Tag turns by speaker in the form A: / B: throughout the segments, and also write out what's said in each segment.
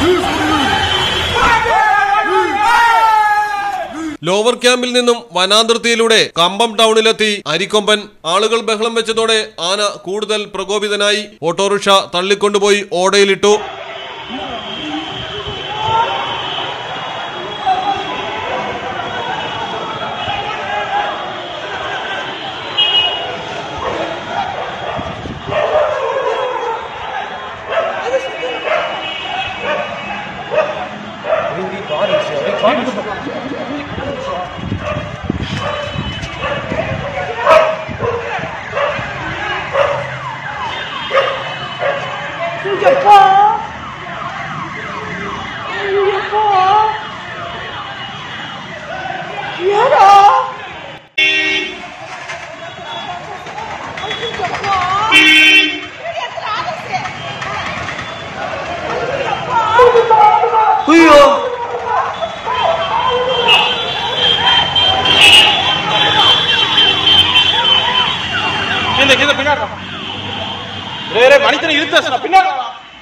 A: Lower ക്യാമ്പിൽ നിന്നും വനാതിർത്തിയിലൂടെ കമ്പം ടൗണിലെത്തി അരിക്കൊമ്പൻ ആളുകൾ ബഹളം വെച്ചതോടെ ആന കൂടുതൽ പ്രകോപിതനായി ഓട്ടോറിക്ഷ തള്ളിക്കൊണ്ടുപോയി ഓടയിലിട്ടു
B: Japão! Japão! Yara!
C: അയ്യോ
D: కింద కింద పిన్నాడు రే రే మణితని ఇరుత్తేస్తున్నా పిన్నాడు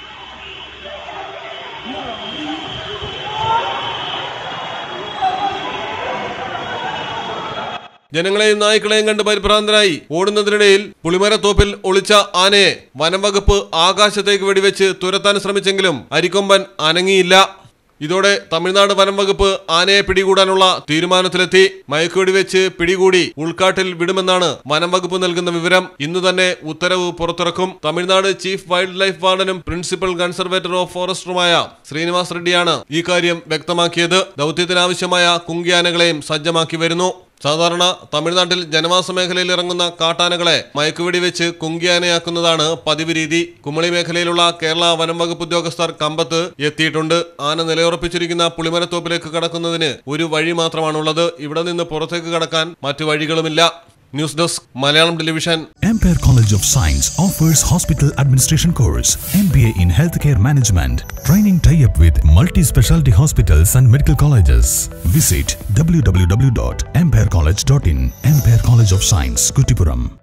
A: ജനങ്ങളെയും നായ്ക്കളെയും കണ്ട് പരിഭ്രാന്തരായി ഓടുന്നതിനിടയിൽ പുളിമരത്തോപ്പിൽ ഒളിച്ച ആനയെ വനം വകുപ്പ് ആകാശത്തേക്ക് വെടിവെച്ച് തുരത്താൻ ശ്രമിച്ചെങ്കിലും അരിക്കൊമ്പൻ അനങ്ങിയില്ല ഇതോടെ തമിഴ്നാട് വനം വകുപ്പ് ആനയെ പിടികൂടാനുള്ള തീരുമാനത്തിലെത്തി മയക്കുവെടി വെച്ച് പിടികൂടി ഉൾക്കാട്ടിൽ വിടുമെന്നാണ് വനം വകുപ്പ് നൽകുന്ന വിവരം ഇന്നു തന്നെ ഉത്തരവ് പുറത്തിറക്കും തമിഴ്നാട് ചീഫ് വൈൽഡ് ലൈഫ് വാർഡനും പ്രിൻസിപ്പൽ കൺസർവേറ്റർ ഓഫ് ഫോറസ്റ്റുമായ ശ്രീനിവാസ് റെഡ്ഡിയാണ് ഈ കാര്യം വ്യക്തമാക്കിയത് ദൗത്യത്തിനാവശ്യമായ കുങ്കിയാനകളെയും സജ്ജമാക്കി വരുന്നു സാധാരണ തമിഴ്നാട്ടിൽ ജനവാസ മേഖലയിൽ ഇറങ്ങുന്ന കാട്ടാനകളെ മയക്കുവെടി വെച്ച് കുങ്കിയാനയാക്കുന്നതാണ് പതിവ് രീതി കുമളി മേഖലയിലുള്ള കേരള വനം വകുപ്പ് ഉദ്യോഗസ്ഥർ കമ്പത്ത് എത്തിയിട്ടുണ്ട് ആന നിലയുറപ്പിച്ചിരിക്കുന്ന പുളിമരത്തോപ്പിലേക്ക് കടക്കുന്നതിന് ഒരു വഴി മാത്രമാണുള്ളത് ഇവിടെ നിന്ന് പുറത്തേക്ക് കടക്കാൻ മറ്റു വഴികളുമില്ല news desk Malayalam television
E: Ampere College of Science offers hospital administration course, MBA in healthcare management, training tie-up with multi-specialty hospitals and medical colleges. Visit www.amperecollege.in. Ampere College of Science, Kutipuram.